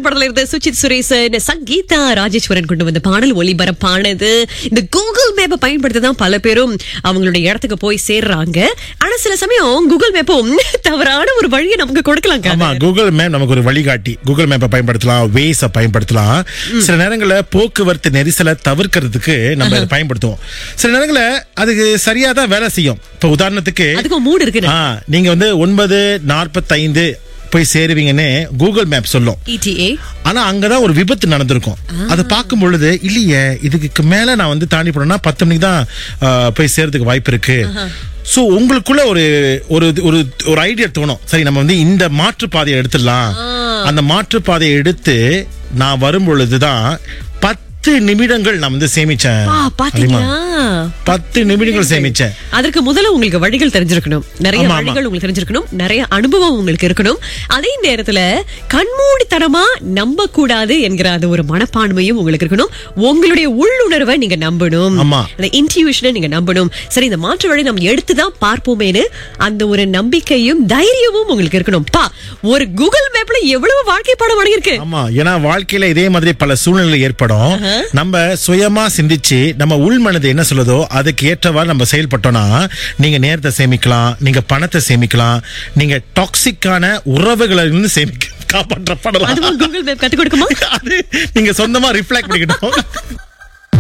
வீரன் படத்துல இருந்த சுஜித் சுரேசன் சங்கீதா ராஜேஸ்வரன் கொண்டு வந்த பாடல் ஒளிபரப்பானது இந்த கூகுள் மேப்பை பயன்படுத்தி தான் பல பேரும் அவங்களுடைய இடத்துக்கு போய் சேர்றாங்க ஆனா சில சமயம் கூகுள் மேப்பும் தவறான ஒரு வழியை நமக்கு கொடுக்கலாங்க ஆமா கூகுள் மேப் நமக்கு ஒரு வழிகாட்டி கூகுள் மேப்பை பயன்படுத்தலாம் வேஸ பயன்படுத்தலாம் சில நேரங்கள்ல போக்குவரத்து நெரிசலை தவிர்க்கிறதுக்கு நம்ம இதை பயன்படுத்துவோம் சில நேரங்கள்ல அதுக்கு சரியா தான் வேலை செய்யும் இப்ப உதாரணத்துக்கு அதுக்கும் மூடு இருக்கு ஆ, நீங்க வந்து ஒன்பது நாற்பத்தைந்து போய் சேருவீங்கன்னு கூகுள் மேப் சொல்லும் இடிஏ ஆனா அங்கதான் ஒரு விபத்து நடந்திருக்கும் அதை பார்க்கும் பொழுது இல்லையே இதுக்கு மேல நான் வந்து தாண்டி போனேன்னா பத்து மணிக்கு தான் ஆ, போய் சேர்றதுக்கு வாய்ப்பு இருக்கு சோ உங்களுக்குள்ள ஒரு ஒரு ஒரு ஒரு ஐடியா தோணும் சரி நம்ம வந்து இந்த மாற்று பாதையை எடுத்துடலாம் அந்த மாற்று பாதையை எடுத்து நான் வரும் பொழுதுதான் பத்து நிமிடங்கள் நான் வந்து சேமிச்சேன் ஆ, பாத்தீங்களா பத்து நிமிடங்கள் சேமிச்சேன் அதற்கு முதல்ல உங்களுக்கு வழிகள் தெரிஞ்சிருக்கணும் நிறைய ஆமா, ஆமா. வழிகள் உங்களுக்கு தெரிஞ்சிருக்கணும் நிறைய அனுபவம் உங்களுக்கு இருக்கணும் அதே நேரத்துல கண்மூடித்தனமா நம்ப கூடாது என்கிற அந்த ஒரு மனப்பான்மையும் உங்களுக்கு இருக்கணும் உங்களுடைய உள்ளுணர்வை நீங்க நம்பணும் ஆமா. அந்த இன்டியூஷனை நீங்க நம்பணும் சரி இந்த மாற்று வழி நம்ம எடுத்துதான் பார்ப்போமேனு அந்த ஒரு நம்பிக்கையும் தைரியமும் உங்களுக்கு இருக்கணும் பா ஒரு கூகுள் மேப்ல எவ்வளவு வாழ்க்கை பாடம் அடங்கியிருக்கு ஆமா ஏன்னா வாழ்க்கையில இதே மாதிரி பல சூழ்நிலை ஏற்படும் நம்ம சுயமா சிந்திச்சு நம்ம உள் மனது என்ன சொல்லுதோ அதுக்கு ஏற்றவாறு நம்ம செயல்பட்டோம்னா நீங்க நேரத்தை சேமிக்கலாம் நீங்க பணத்தை சேமிக்கலாம் நீங்க டாக்ஸிக்கான உறவுகளை இருந்து சேமிக்க காப்பாற்றப்படலாம் அதுவும் கூகுள் மேப் கத்து கொடுக்குமா அது நீங்க சொந்தமா ரிஃப்ளெக்ட் பண்ணிக்கிட்டோம்